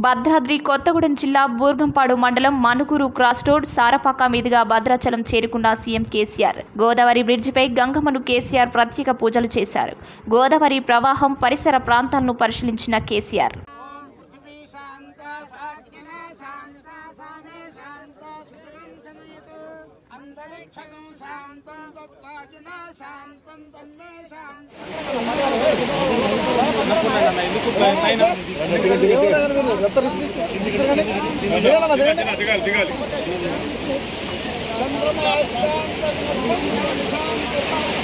భద్రాద్రి కొత్తగూడెం జిల్లా బూర్గంపాడు మండలం Manuguru cross road Sarapaka మీదుగా భద్రాచలం చేరుకున్న సీఎం కేసీఆర్ గోదావరి బ్రిడ్జిపై గంగమ్మను కేసీఆర్ ప్రత్యేక పూజలు చేశారు గోదావరి ప్రవాహం పరిసర ప్రాంతాలను పరిశీలించిన కేసీఆర్ पृथ्वी शान्त साग्निना शान्त सामे शान्त सुतरं शमयतु अन्तरिक्षगं शान्तं तद्वाजुना शान्तं तन्मे शान्तं దిగాలి దిగాలి